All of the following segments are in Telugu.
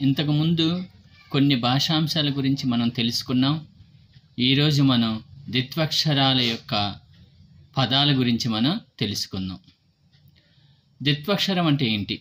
ఇంతకుముందు కొన్ని భాషాంశాల గురించి మనం తెలుసుకున్నాం ఈరోజు మనం ద్విత్వక్షరాల యొక్క పదాల గురించి మనం తెలుసుకుందాం ద్విత్వక్షరం అంటే ఏంటి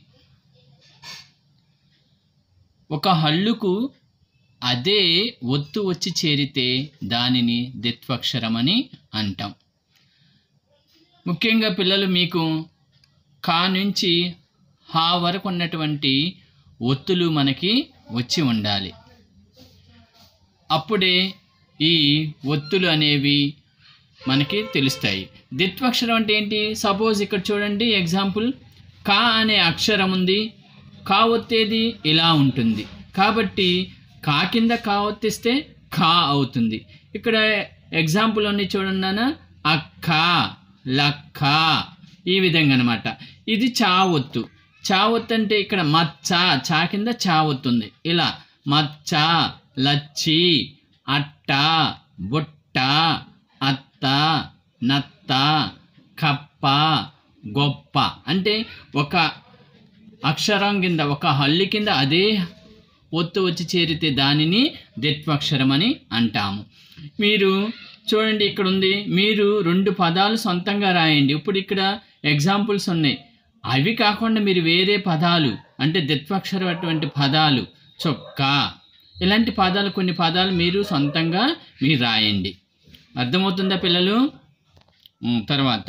ఒక హల్లుకు అదే ఒత్తు వచ్చి చేరితే దానిని ద్విత్వక్షరం అని అంటాం ముఖ్యంగా పిల్లలు మీకు కా నుంచి హా వరకు ఉన్నటువంటి ఒత్తులు మనకి వచ్చి ఉండాలి అప్పుడే ఈ ఒత్తులు అనేవి మనకి తెలుస్తాయి ద్విత్వక్షరం అంటే ఏంటి సపోజ్ ఇక్కడ చూడండి ఎగ్జాంపుల్ కా అనే అక్షరం ఉంది కా ఒత్తేది ఇలా ఉంటుంది కాబట్టి కా కింద కా ఒత్తిస్తే ఖా అవుతుంది ఇక్కడ ఎగ్జాంపుల్ అన్ని చూడండి అక్క లక్క ఈ విధంగా అనమాట ఇది చా ఒత్తు చా ఒత్తు అంటే ఇక్కడ మచ్చ చా కింద చా ఒత్తుంది ఇలా మచ్చ లచ్చి అట్ట బుట్ట అత్త నత్త కప్ప గొప్ప అంటే ఒక అక్షరం కింద ఒక హల్లి కింద అదే ఒత్తు వచ్చి చేరితే దానిని ద్విత్వక్షరం అని అంటాము మీరు చూడండి ఇక్కడ ఉంది మీరు రెండు పదాలు సొంతంగా రాయండి ఇప్పుడు ఇక్కడ ఎగ్జాంపుల్స్ ఉన్నాయి అవి కాకుండా మీరు వేరే పదాలు అంటే ద్విత్వక్షరం అటువంటి పదాలు చొక్కా ఇలాంటి పదాలు కొన్ని పదాలు మీరు సొంతంగా మీరు రాయండి అర్థమవుతుందా పిల్లలు ఉమ్, తర్వాత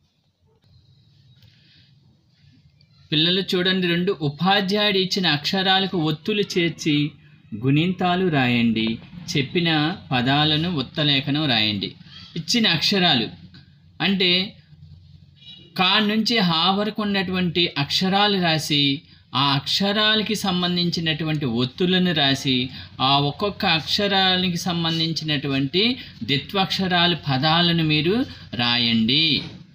పిల్లలు చూడండి రెండు ఉపాధ్యాయుడు ఇచ్చిన అక్షరాలకు ఒత్తులు చేర్చి గుణింతాలు రాయండి చెప్పిన పదాలను ఉత్తలేఖనం రాయండి ఇచ్చిన అక్షరాలు అంటే కా నుంచి హా వరకు ఉన్నటువంటి అక్షరాలు రాసి ఆ అక్షరాలకి సంబంధించినటువంటి ఒత్తులను రాసి ఆ ఒక్కొక్క అక్షరాలకి సంబంధించినటువంటి ద్విత్వక్షరాలు పదాలను మీరు రాయండి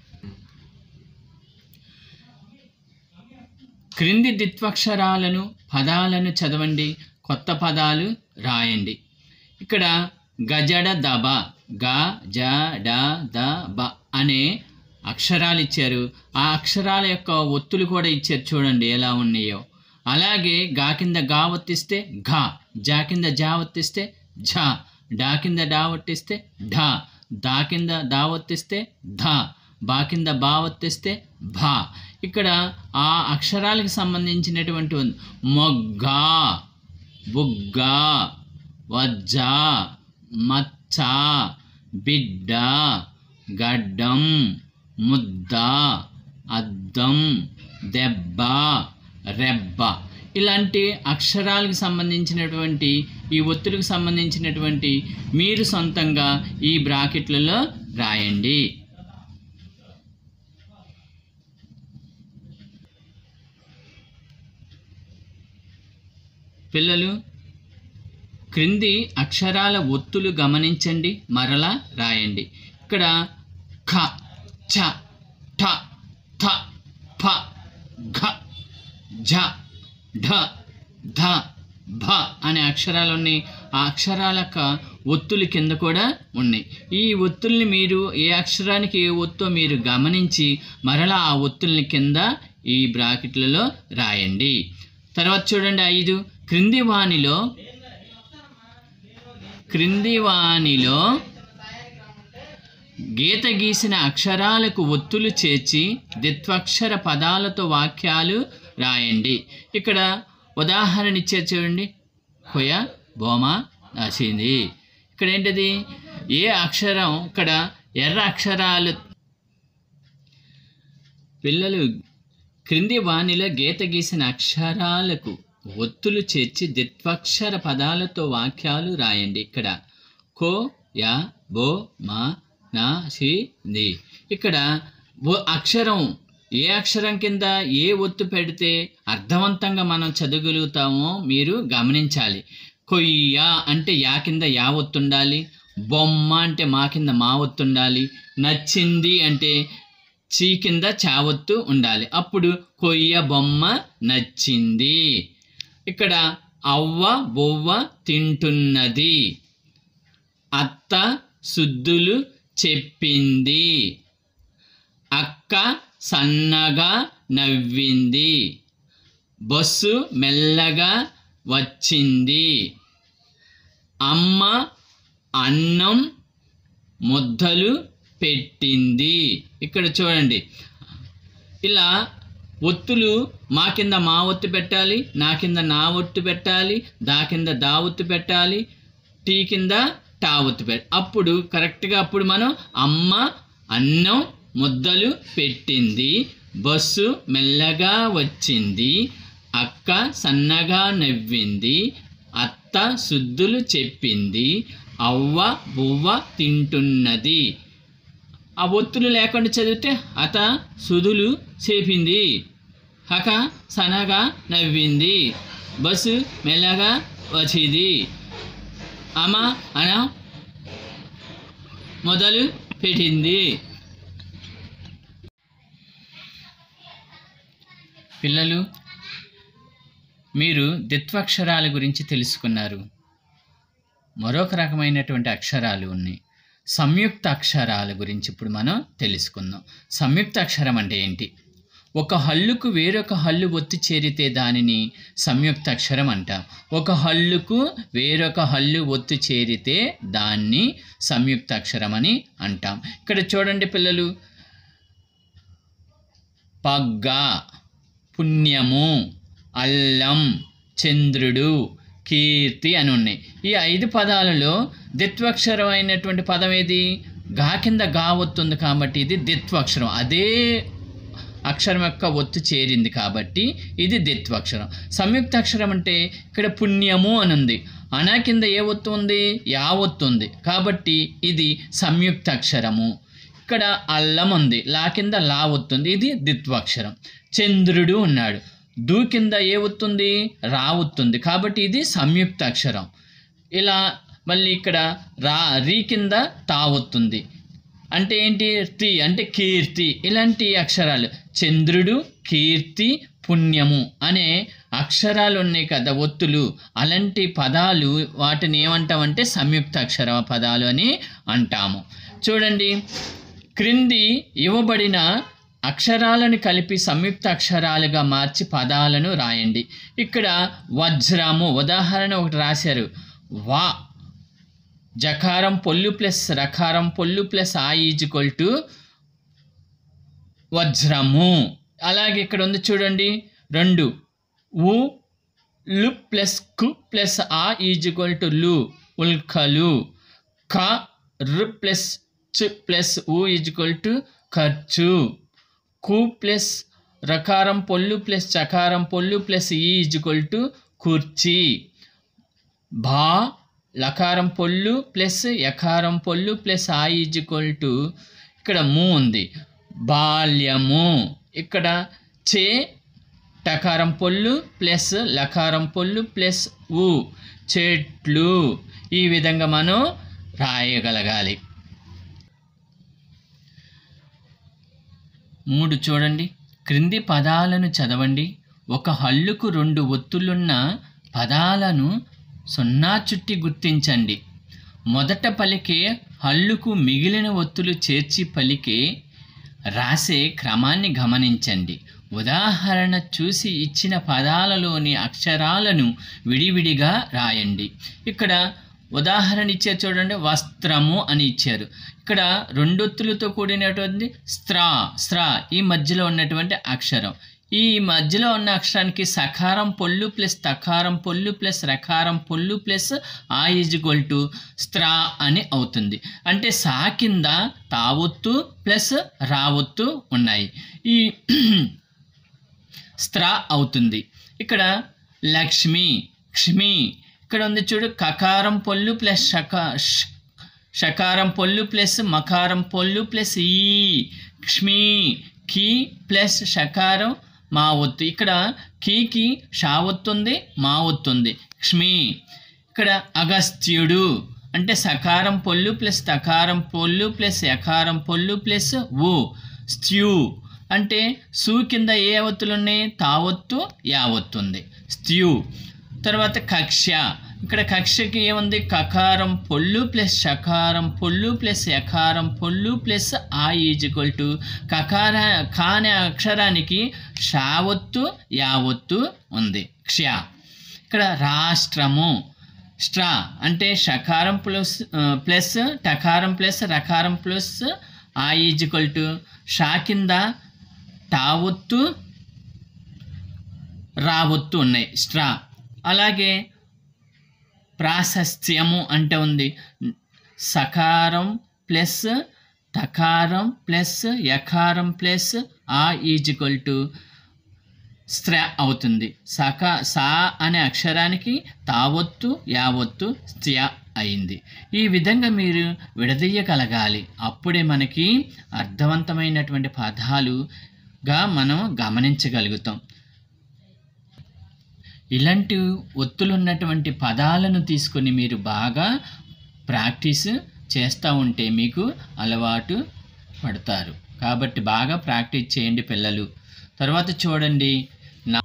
క్రింది ద్విత్వక్షరాలను పదాలను చదవండి కొత్త పదాలు రాయండి ఇక్కడ గజడ దబ గ జ డ ద బ అనే అక్షరాలు ఇచ్చారు ఆ అక్షరాల యొక్క ఒత్తులు కూడా ఇచ్చారు చూడండి ఎలా ఉన్నాయో అలాగే గా కింద గా ఒత్తిస్తే ఘ జా కింద జా ఒత్తిస్తే ఝ డా కింద డా ఒత్తిస్తే ఢ దా కింద దా ఒత్తిస్తే ధ బా కింద బా ఒత్తిస్తే భా ఇక్కడ ఆ అక్షరాలకు సంబంధించినటువంటి ఉంది. మొగ్గ బుగ్గ వజ్జ మచ్చ బిడ్డ గడ్డం ముద్ద అద్దం దెబ్బ రెబ్బ ఇలాంటి అక్షరాలకు సంబంధించినటువంటి ఈ ఒత్తులకు సంబంధించినటువంటి మీరు సొంతంగా ఈ బ్రాకెట్లలో రాయండి పిల్లలు క్రింది అక్షరాల ఒత్తులు గమనించండి మరలా రాయండి ఇక్కడ ఖ ఛ ఠ థ ఫ ఘ ఝ ఢ ధ భ అనే అక్షరాలు ఉన్నాయి ఆ అక్షరాల యొక్క ఒత్తులు కింద కూడా ఉన్నాయి ఈ ఒత్తుల్ని మీరు ఏ అక్షరానికి ఏ ఒత్తో మీరు గమనించి మరలా ఆ ఒత్తుల్ని కింద ఈ బ్రాకెట్లలో రాయండి తర్వాత చూడండి ఐదు క్రింది వాణిలో క్రింది వాణిలో గీత గీసిన అక్షరాలకు ఒత్తులు చేర్చి ద్విత్వక్షర పదాలతో వాక్యాలు రాయండి ఇక్కడ ఉదాహరణ ఇచ్చారు చూడండి కొయ బొమ రాసింది ఇక్కడ ఏంటిది ఏ అక్షరం ఇక్కడ ఎర్ర అక్షరాలు పిల్లలు క్రింది వాణిలో గీత గీసిన అక్షరాలకు ఒత్తులు చేర్చి ద్విత్వక్షర పదాలతో వాక్యాలు రాయండి ఇక్కడ కో యా బో మా నా సి ది ఇక్కడ ఓ అక్షరం ఏ అక్షరం కింద ఏ ఒత్తు పెడితే అర్థవంతంగా మనం చదవగలుగుతామో మీరు గమనించాలి కొయ్య అంటే యా కింద యా ఒత్తు ఉండాలి బొమ్మ అంటే మా కింద మా ఒత్తు ఉండాలి నచ్చింది అంటే చీ కింద చావొత్తు ఉండాలి అప్పుడు కొయ్య బొమ్మ నచ్చింది ఇక్కడ అవ్వ బొవ్వ తింటున్నది అత్త సుద్దులు చెప్పింది అక్క సన్నగా నవ్వింది బస్సు మెల్లగా వచ్చింది అమ్మ అన్నం ముద్దలు పెట్టింది ఇక్కడ చూడండి ఇలా ఒత్తులు మా కింద మా ఒత్తు పెట్టాలి నా కింద నా ఒత్తు పెట్టాలి దా కింద దా ఒత్తు పెట్టాలి టీ కింద టా ఒత్తు పెట్టాలి అప్పుడు కరెక్ట్గా అప్పుడు మనం అమ్మ అన్నం ముద్దలు పెట్టింది బస్సు మెల్లగా వచ్చింది అక్క సన్నగా నవ్వింది అత్త శుద్ధులు చెప్పింది అవ్వ బువ్వ తింటున్నది ఆ ఒత్తులు లేకుండా చదివితే అత సుదులు చేపింది హక సనగా నవ్వింది బస్సు మెల్లగా వచ్చింది అమ్మ అన మొదలు పెట్టింది పిల్లలు మీరు ద్విత్వక్షరాల గురించి తెలుసుకున్నారు మరొక రకమైనటువంటి అక్షరాలు ఉన్నాయి సంయుక్త అక్షరాల గురించి ఇప్పుడు మనం తెలుసుకుందాం సంయుక్త అక్షరం అంటే ఏంటి ఒక హల్లుకు వేరొక హల్లు ఒత్తి చేరితే దానిని సంయుక్త అక్షరం అంటాం ఒక హల్లుకు వేరొక హల్లు ఒత్తి చేరితే దాన్ని సంయుక్త అక్షరం అని అంటాం ఇక్కడ చూడండి పిల్లలు పగ్గ పుణ్యము అల్లం చంద్రుడు కీర్తి అని ఉన్నాయి ఈ ఐదు పదాలలో దిత్వక్షరం అయినటువంటి పదం ఏది గా కింద గా ఒత్తుంది కాబట్టి ఇది దిత్వక్షరం అదే అక్షరం యొక్క ఒత్తు చేరింది కాబట్టి ఇది దిత్వక్షరం సంయుక్త అక్షరం అంటే ఇక్కడ పుణ్యము అని ఉంది అనా కింద ఏ ఒత్తు ఉంది యా ఒత్తు ఉంది కాబట్టి ఇది సంయుక్త అక్షరము ఇక్కడ అల్లం ఉంది లా కింద లా ఒత్తుంది ఇది దిత్వాక్షరం చంద్రుడు ఉన్నాడు దూ కింద ఏ ఒత్తుంది రా ఒత్తుంది కాబట్టి ఇది సంయుక్త అక్షరం ఇలా మళ్ళీ ఇక్కడ రా రీ కింద తా ఒత్తుంది అంటే ఏంటి తి అంటే కీర్తి ఇలాంటి అక్షరాలు చంద్రుడు కీర్తి పుణ్యము అనే అక్షరాలు ఉన్నాయి కదా ఒత్తులు అలాంటి పదాలు వాటిని ఏమంటామంటే సంయుక్త అక్షర పదాలు అని అంటాము చూడండి క్రింది ఇవ్వబడిన అక్షరాలను కలిపి సంయుక్త అక్షరాలుగా మార్చి పదాలను రాయండి ఇక్కడ వజ్రము ఉదాహరణ ఒకటి రాశారు వా జకారం పొల్లు ప్లస్ రకారం పొల్లు ప్లస్ ఆ ఈజ్వల్ టు వజ్రము అలాగే ఇక్కడ ఉంది చూడండి రెండు ఉ లు ప్లస్ కు ప్లస్ ఆ ఈజ్వల్ టు లు ఉల్కలు క రు ప్లస్ చ్ ప్లస్ ఉ ఈజ్వల్ టు ఖర్చు కు ప్లస్ రకారం పొల్లు ప్లస్ చకారం పొల్లు ప్లస్ ఈ ఈజ్వల్ టు కుర్చీ భా లకారం పొల్లు ప్లస్ యకారం పొల్లు ప్లస్ ఆ ఈజ్వల్ టు ఇక్కడ ము ఉంది బాల్యము ఇక్కడ చే టకారం పొల్లు ప్లస్ లకారం పొల్లు ప్లస్ ఉ చెట్లు ఈ విధంగా మనం రాయగలగాలి మూడు చూడండి క్రింది పదాలను చదవండి ఒక హల్లుకు రెండు ఒత్తులున్న పదాలను సున్నా చుట్టి గుర్తించండి మొదట పలికే హల్లుకు మిగిలిన ఒత్తులు చేర్చి పలికే రాసే క్రమాన్ని గమనించండి ఉదాహరణ చూసి ఇచ్చిన పదాలలోని అక్షరాలను విడివిడిగా రాయండి ఇక్కడ ఉదాహరణ ఇచ్చారు చూడండి వస్త్రము అని ఇచ్చారు ఇక్కడ రెండొత్తులతో కూడినటువంటి స్త్రా స్త్రా ఈ మధ్యలో ఉన్నటువంటి అక్షరం ఈ మధ్యలో ఉన్న అక్షరానికి సకారం పొల్లు ప్లస్ తకారం పొల్లు ప్లస్ రకారం పొల్లు ప్లస్ ఆ ఈజ్వల్ టు స్త్రా అని అవుతుంది అంటే సా కింద తావొత్తు ప్లస్ రావొత్తు ఉన్నాయి ఈ స్త్రా అవుతుంది ఇక్కడ లక్ష్మి క్ష్మి ఇక్కడ ఉంది చూడు కకారం పొల్లు ప్లస్ షకా ష్- షకారం పొల్లు ప్లస్ మకారం పొల్లు ప్లస్ ఈ క్ష్మి కీ ప్లస్ షకారం మా ఒత్తు ఇక్కడ కీకి షా ఒత్తుంది మా ఒత్తుంది క్ష్మి ఇక్కడ అగస్త్యుడు అంటే సకారం పొల్లు ప్లస్ తకారం పొల్లు ప్లస్ యకారం పొల్లు ప్లస్ ఉ స్త్యూ అంటే సు కింద ఏ ఒత్తులు ఉన్నాయి తావొత్తు యావొత్తు ఉంది స్త్యూ తర్వాత కక్ష ఇక్కడ కక్షకి ఏముంది కకారం పొల్లు ప్లస్ షకారం పొల్లు ప్లస్ యకారం పొల్లు ప్లస్ ఆ ఈజ్వల్ టు కకార కా అనే అక్షరానికి షావొత్తు యావొత్తు ఉంది క్ష ఇక్కడ రాష్ట్రము స్ట్రా అంటే షకారం ప్లస్ ప్లస్ టకారం ప్లస్ రకారం ప్లస్ ఆ ఈజ్వల్ టు షా కింద టావొత్తు రావొత్తు ఉన్నాయి స్ట్రా అలాగే ప్రాశస్త్యము అంటే ఉంది సకారం ప్లస్ టకారం ప్లస్ యకారం ప్లస్ ఆ ఈజ్వల్ టు స్త్ర అవుతుంది సక సా అనే అక్షరానికి తావొత్తు యావొత్తు స్త్య అయింది ఈ విధంగా మీరు విడదీయగలగాలి అప్పుడే మనకి అర్థవంతమైనటువంటి పదాలుగా మనం గమనించగలుగుతాం ఇలాంటి ఒత్తులున్నటువంటి పదాలను తీసుకొని మీరు బాగా ప్రాక్టీస్ చేస్తూ ఉంటే మీకు అలవాటు పడతారు కాబట్టి బాగా ప్రాక్టీస్ చేయండి పిల్లలు తర్వాత చూడండి నా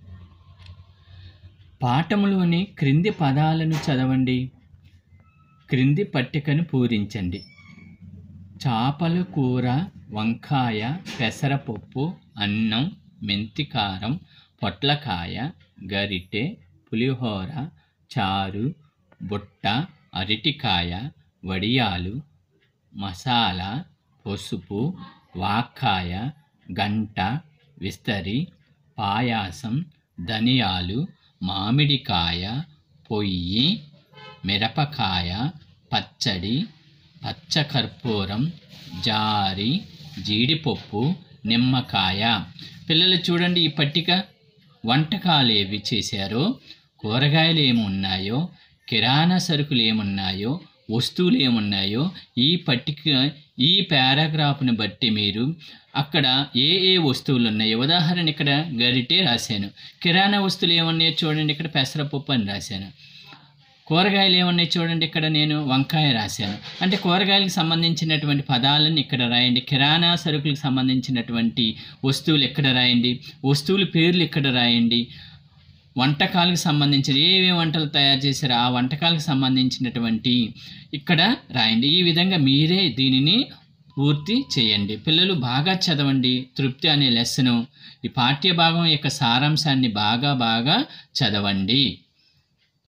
పాఠములోని క్రింది పదాలను చదవండి క్రింది పట్టికను పూరించండి చేపల కూర వంకాయ పెసరపప్పు అన్నం మెంతికారం పొట్లకాయ గరిటె పులిహోర చారు బుట్ట అరటికాయ వడియాలు మసాలా పసుపు వాక్కాయ గంట విస్తరి పాయాసం ధనియాలు మామిడికాయ పొయ్యి మిరపకాయ పచ్చడి పచ్చకర్పూరం జారి జీడిపప్పు నిమ్మకాయ పిల్లలు చూడండి ఈ పట్టిక వంటకాలు ఏవి చేశారో కూరగాయలు ఏమి ఉన్నాయో కిరాణా సరుకులు ఏమున్నాయో వస్తువులు ఏమున్నాయో ఈ పట్టిక ఈ పారాగ్రాఫ్ని బట్టి మీరు అక్కడ ఏ ఏ వస్తువులు ఉన్నాయో ఉదాహరణ ఇక్కడ గరిటె రాశాను కిరాణా వస్తువులు ఏమున్నాయో చూడండి ఇక్కడ పెసరపప్పు అని రాశాను కూరగాయలు ఏమున్నాయి చూడండి ఇక్కడ నేను వంకాయ రాశాను అంటే కూరగాయలకు సంబంధించినటువంటి పదాలను ఇక్కడ రాయండి కిరాణా సరుకులకు సంబంధించినటువంటి వస్తువులు ఎక్కడ రాయండి వస్తువుల పేర్లు ఇక్కడ రాయండి వంటకాలకు సంబంధించిన ఏవే వంటలు తయారు చేశారో ఆ వంటకాలకు సంబంధించినటువంటి ఇక్కడ రాయండి ఈ విధంగా మీరే దీనిని పూర్తి చేయండి పిల్లలు బాగా చదవండి తృప్తి అనే లెసను ఈ పాఠ్య భాగం యొక్క సారాంశాన్ని బాగా బాగా చదవండి